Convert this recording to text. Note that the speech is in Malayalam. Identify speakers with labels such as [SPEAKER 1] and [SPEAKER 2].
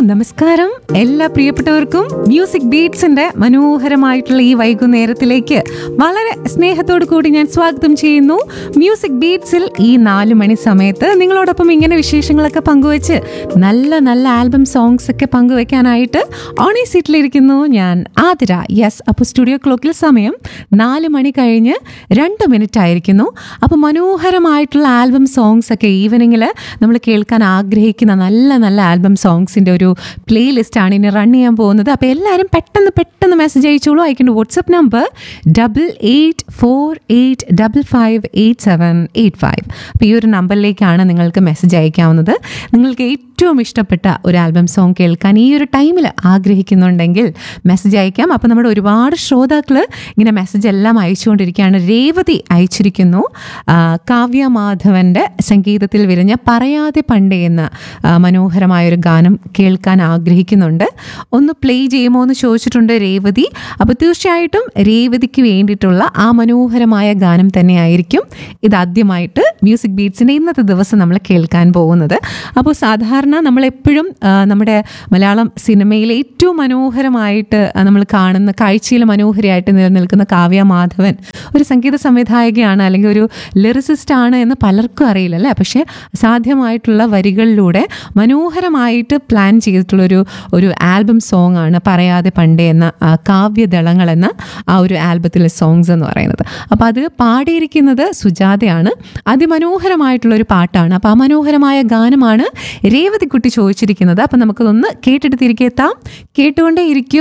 [SPEAKER 1] നമസ്കാരം എല്ലാ പ്രിയപ്പെട്ടവർക്കും മ്യൂസിക് ബീറ്റ്സിന്റെ മനോഹരമായിട്ടുള്ള ഈ വൈകുന്നേരത്തിലേക്ക് വളരെ സ്നേഹത്തോടു കൂടി ഞാൻ സ്വാഗതം ചെയ്യുന്നു മ്യൂസിക് ബീറ്റ്സിൽ ഈ നാല് മണി സമയത്ത് നിങ്ങളോടൊപ്പം ഇങ്ങനെ വിശേഷങ്ങളൊക്കെ പങ്കുവെച്ച് നല്ല നല്ല ആൽബം സോങ്സ് ഒക്കെ പങ്കുവെക്കാനായിട്ട് ഓണി സീറ്റിലിരിക്കുന്നു ഞാൻ ആതിര യെസ് അപ്പോൾ സ്റ്റുഡിയോ ക്ലോക്കിൽ സമയം നാല് മണി കഴിഞ്ഞ് രണ്ട് മിനിറ്റ് ആയിരിക്കുന്നു അപ്പോൾ മനോഹരമായിട്ടുള്ള ആൽബം സോങ്സ് ഒക്കെ ഈവനിങ്ങിൽ നമ്മൾ കേൾക്കാൻ ആഗ്രഹിക്കുന്ന നല്ല നല്ല ആൽബം സോങ്സിൻ്റെ ഒരു പ്ലേ ലിസ്റ്റാണ് ഇനി റൺ ചെയ്യാൻ പോകുന്നത് അപ്പോൾ എല്ലാവരും പെട്ടെന്ന് പെട്ടെന്ന് മെസ്സേജ് അയച്ചോളൂ അയക്കേണ്ട WhatsApp number double eight four eight double five eight seven eight five അപ്പോൾ ഈ ഒരു നമ്പറിലേക്കാണ് നിങ്ങൾക്ക് മെസ്സേജ് അയക്കാവുന്നത് നിങ്ങൾക്ക് ഏറ്റവും ഇഷ്ടപ്പെട്ട ഒരു ആൽബം സോങ് കേൾക്കാൻ ഈ ഒരു ടൈമിൽ ആഗ്രഹിക്കുന്നുണ്ടെങ്കിൽ മെസ്സേജ് അയക്കാം അപ്പോൾ നമ്മുടെ ഒരുപാട് ശ്രോതാക്കൾ ഇങ്ങനെ മെസ്സേജ് എല്ലാം അയച്ചുകൊണ്ടിരിക്കുകയാണ് രേവതി അയച്ചിരിക്കുന്നു ആ, കാവ്യ മാധവൻ്റെ സംഗീതത്തിൽ വിരിഞ്ഞ പറയാതെ പണ്ടേ എന്ന ആ, മനോഹരമായൊരു ഗാനം കേൾക്കാൻ ആഗ്രഹിക്കുന്നുണ്ട് ഒന്ന് പ്ലേ ചെയ്യുമോ എന്ന് ചോദിച്ചിട്ടുണ്ട് രേവതി അപ്പോൾ തീർച്ചയായിട്ടും രേവതിക്ക് വേണ്ടിയിട്ടുള്ള ആ മനോഹരമായ ഗാനം തന്നെയായിരിക്കും ഇതാദ്യമായിട്ട് മ്യൂസിക് ബീറ്റ്സിൻ്റെ ഇന്നത്തെ ദിവസം നമ്മൾ കേൾക്കാൻ പോകുന്നത് അപ്പോൾ സാധാരണ നമ്മളെപ്പോഴും ആ, നമ്മുടെ മലയാളം സിനിമയിലെ ഏറ്റവും മനോഹരമായിട്ട് നമ്മൾ കാണുന്ന കാഴ്ചയിൽ മനോഹരമായിട്ട് നിലനിൽക്കുന്ന കാവ്യ മാധവൻ ഒരു സംഗീത സംവിധായകയാണ് അല്ലെങ്കിൽ ഒരു ലിറിസിസ്റ്റ് ആണ് എന്ന് പലർക്കും അറിയില്ല അല്ലേ പക്ഷേ സാധ്യമായിട്ടുള്ള വരികളിലൂടെ മനോഹരമായിട്ട് പ്ലാൻ ചെയ്തിട്ടുള്ളൊരു ഒരു ആൽബം സോങ് ആണ് പറയാതെ പണ്ടേ എന്ന ആ, കാവ്യദളങ്ങൾ എന്ന ആ ഒരു ആൽബത്തിലെ സോങ്സ് എന്ന് പറയുന്നത് അപ്പോൾ അത് പാടിയിരിക്കുന്നത് സുജാതയാണ് അതിമനോഹരമായിട്ടുള്ള ഒരു പാട്ടാണ് അപ്പോൾ ആ മനോഹരമായ ഗാനമാണ് രേവതിക്കുട്ടി ചോദിച്ചിരിക്കുന്നത് അപ്പം നമുക്കതൊന്ന് കേട്ടിട്ട് തിരികെ എത്താം കേട്ടുകൊണ്ടേ ഇരിക്കൂ